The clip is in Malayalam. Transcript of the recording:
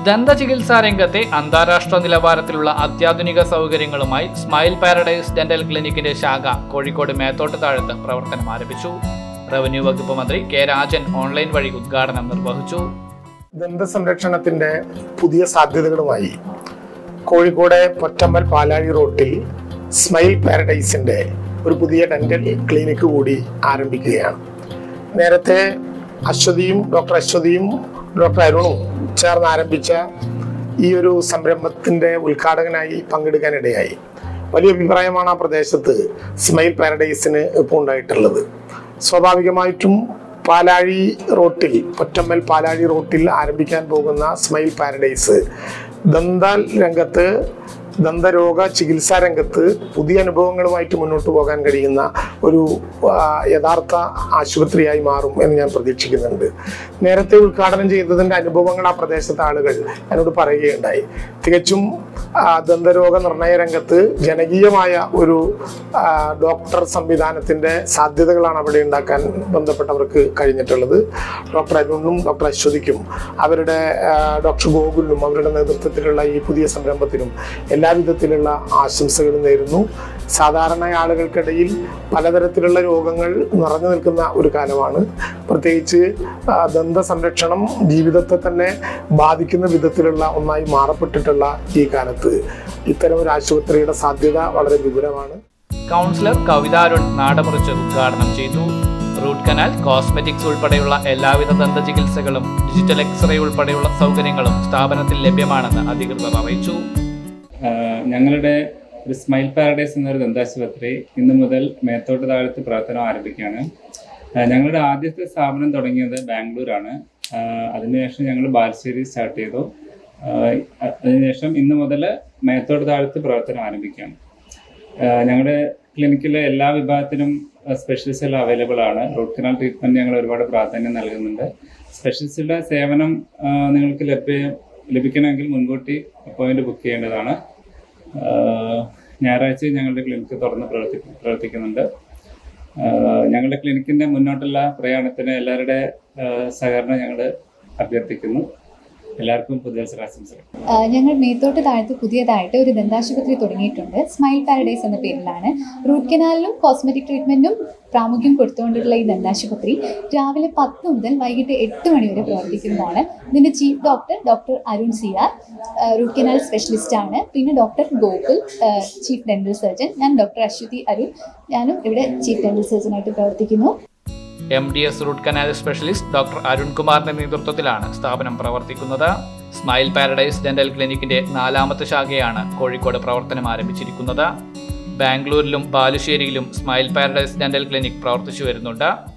ദന്ത ചികിത്സാ രംഗത്തെ അന്താരാഷ്ട്ര നിലവാരത്തിലുള്ള അത്യാധുനിക സൗകര്യങ്ങളുമായി സ്മൈൽ പാരഡൈസ് ഡെന്റൽ ക്ലിനിക്കിന്റെ ശാഖ കോഴിക്കോട് മേത്തോട്ട് താഴത്ത് പ്രവർത്തനം ആരംഭിച്ചു റവന്യൂ വകുപ്പ് മന്ത്രി കെ രാജൻ ഓൺലൈൻ വഴി ഉദ്ഘാടനം നിർവഹിച്ചു ദന്ത സംരക്ഷണത്തിന്റെ പുതിയ സാധ്യതകളുമായി കോഴിക്കോട് പൊറ്റമ്മൽ പാലാഴി റോട്ടിൽ സ്മൈൽ പാരഡൈസിന്റെ ഒരു പുതിയ ഡെന്റൽ ക്ലിനിക്ക് കൂടി ആരംഭിക്കുകയാണ് നേരത്തെ അശ്വതിയും ഡോക്ടർ അശ്വതിയും ഡോക്ടർ അരുണും ചേർന്ന് ആരംഭിച്ച ഈ ഒരു സംരംഭത്തിന്റെ ഉദ്ഘാടകനായി പങ്കെടുക്കാനിടയായി വലിയ അഭിപ്രായമാണ് ആ പ്രദേശത്ത് സ്മൈൽ പാരഡൈസിന് ഇപ്പോൾ ഉണ്ടായിട്ടുള്ളത് സ്വാഭാവികമായിട്ടും പാലാഴി റോട്ടിൽ പൊറ്റമ്മൽ പാലാഴി റോട്ടിൽ ആരംഭിക്കാൻ പോകുന്ന സ്മൈൽ പാരഡൈസ് ദന്താൽ രംഗത്ത് ദന്തരോഗ ചികിത്സാ രംഗത്ത് പുതിയ അനുഭവങ്ങളുമായിട്ട് മുന്നോട്ട് പോകാൻ കഴിയുന്ന ഒരു ആ, യഥാർത്ഥ ആശുപത്രിയായി മാറും എന്ന് ഞാൻ പ്രതീക്ഷിക്കുന്നുണ്ട് നേരത്തെ ഉദ്ഘാടനം ചെയ്തതിൻ്റെ അനുഭവങ്ങൾ ആ പ്രദേശത്തെ ആളുകൾ എന്നോട് പറയുകയുണ്ടായി തികച്ചും ആ, ദന്തരോഗ നിർണയ രംഗത്ത് ജനകീയമായ ഒരു ആ, ഡോക്ടർ സംവിധാനത്തിൻ്റെ സാധ്യതകളാണ് അവിടെ ഉണ്ടാക്കാൻ ബന്ധപ്പെട്ടവർക്ക് കഴിഞ്ഞിട്ടുള്ളത് ഡോക്ടർ അരുണും ഡോക്ടർ അശ്വതിക്കും അവരുടെ ആ, ഡോക്ടർ ഗോകുലിനും അവരുടെ നേതൃത്വത്തിലുള്ള ഈ പുതിയ സംരംഭത്തിനും എല്ലാവിധത്തിലുള്ള ആശംസകളും നേരുന്നു സാധാരണ ആളുകൾക്കിടയിൽ പലതരത്തിലുള്ള രോഗങ്ങൾ നിറഞ്ഞു നിൽക്കുന്ന ഒരു കാലമാണ് പ്രത്യേകിച്ച് ആ, ദന്ത സംരക്ഷണം ജീവിതത്തെ തന്നെ ബാധിക്കുന്ന വിധത്തിലുള്ള ഒന്നായി മാറപ്പെട്ടിട്ടുള്ള ഈ കാലത്ത് ഇത്തരം ഒരു ആശുപത്രിയുടെ സാധ്യത വളരെ വിപുലമാണ് കൗൺസിലർ കവിത അരുൺ നാടമുറിച്ച് ഉദ്ഘാടനം ചെയ്തു റൂട്ട് കനാൽ കോസ്മെറ്റിക്സ് ഉൾപ്പെടെയുള്ള എല്ലാവിധ ദന്ത ചികിത്സകളും ഡിജിറ്റൽ എക്സ്റേ ഉൾപ്പെടെയുള്ള സൗകര്യങ്ങളും സ്ഥാപനത്തിൽ ലഭ്യമാണെന്ന് അധികൃതർ അറിയിച്ചു ആഹ് ഞങ്ങളുടെ ഒരു സ്മൈൽ പാരഡൈസ് എന്നൊരു ദന്താശുപത്രി ഇന്നു മുതൽ മേത്തോട്ട് താഴത്ത് പ്രവർത്തനം ആരംഭിക്കുകയാണ് ആഹ് ഞങ്ങളുടെ ആദ്യത്തെ സ്ഥാപനം തുടങ്ങിയത് ബാംഗ്ലൂരാണ് ആഹ് അതിനുശേഷം ഞങ്ങൾ ബാലുശ്ശേരി സ്റ്റാർട്ട് ചെയ്തു ആഹ് അ- അതിനുശേഷം ഇന്ന് മുതൽ മേത്തോട്ട് താഴത്ത് പ്രവർത്തനം ആരംഭിക്കുകയാണ് ആഹ് ഞങ്ങളുടെ ക്ലിനിക്കിലെ എല്ലാ വിഭാഗത്തിനും സ്പെഷ്യലിസ്റ്റുകൾ അവൈലബിൾ ആണ് റൂട്ട് കനാൽ ട്രീറ്റ്മെൻറ്റ് ഞങ്ങൾ ഒരുപാട് പ്രാധാന്യം നൽകുന്നുണ്ട് സ്പെഷ്യലിസ്റ്റുകളുടെ സേവനം ആഹ് നിങ്ങൾക്ക് ലഭ്യ ലഭിക്കണമെങ്കിൽ മുൻകൂട്ടി അപ്പോയിൻറ്റ് ബുക്ക് ചെയ്യേണ്ടതാണ് ആഹ് ഞായറാഴ്ച ഞങ്ങളുടെ ക്ലിനിക്ക് തുറന്ന് പ്രവർത്തി പ്രവർത്തിക്കുന്നുണ്ട് ആഹ് ഞങ്ങളുടെ ക്ലിനിക്കിൻ്റെ മുന്നോട്ടുള്ള പ്രയാണത്തിന് എല്ലാവരുടെ ആഹ് സഹകരണം ഞങ്ങൾ അഭ്യർത്ഥിക്കുന്നു എല്ലാവർക്കും പുതുവത്സരാശംസകൾ ആഹ് ഞങ്ങൾ മേത്തോട്ട് താഴത്ത് പുതിയതായിട്ട് ഒരു ദന്താശുപത്രി തുടങ്ങിയിട്ടുണ്ട് സ്മൈൽ പാരഡൈസ് എന്ന പേരിലാണ് റൂട്ട് കനാലിനും കോസ്മെറ്റിക് ട്രീറ്റ്മെൻറ്റും പ്രാമുഖ്യം കൊടുത്തുകൊണ്ടുള്ള ഈ ദന്താശുപത്രി രാവിലെ പത്ത് മുതൽ വൈകിട്ട് എട്ട് മണി വരെ പ്രവർത്തിക്കുന്നതാണ് ഇതിൻ്റെ chief doctor doctor Arun C R root canal specialist ആണ് പിന്നെ doctor Gokul chief dental surgeon ഞാൻ ഡോക്ടർ അശ്വതി അരുൺ ഞാനും ഇവിടെ ചീഫ് ഡെന്റൽ സർജനായിട്ട് പ്രവർത്തിക്കുന്നു M D S root canal specialist doctor അരുൺകുമാറിന്റെ നേതൃത്വത്തിലാണ് സ്ഥാപനം പ്രവർത്തിക്കുന്നത് സ്മൈൽ പാരഡൈസ് ഡെന്റൽ ക്ലിനിക്കിന്റെ നാലാമത്തെ ശാഖയാണ് കോഴിക്കോട് പ്രവർത്തനം ആരംഭിച്ചിരിക്കുന്നത് ബാംഗ്ലൂരിലും ബാലുശ്ശേരിയിലും സ്മൈൽ പാരഡൈസ് ഡെന്റൽ ക്ലിനിക് പ്രവർത്തിച്ചു വരുന്നുണ്ട്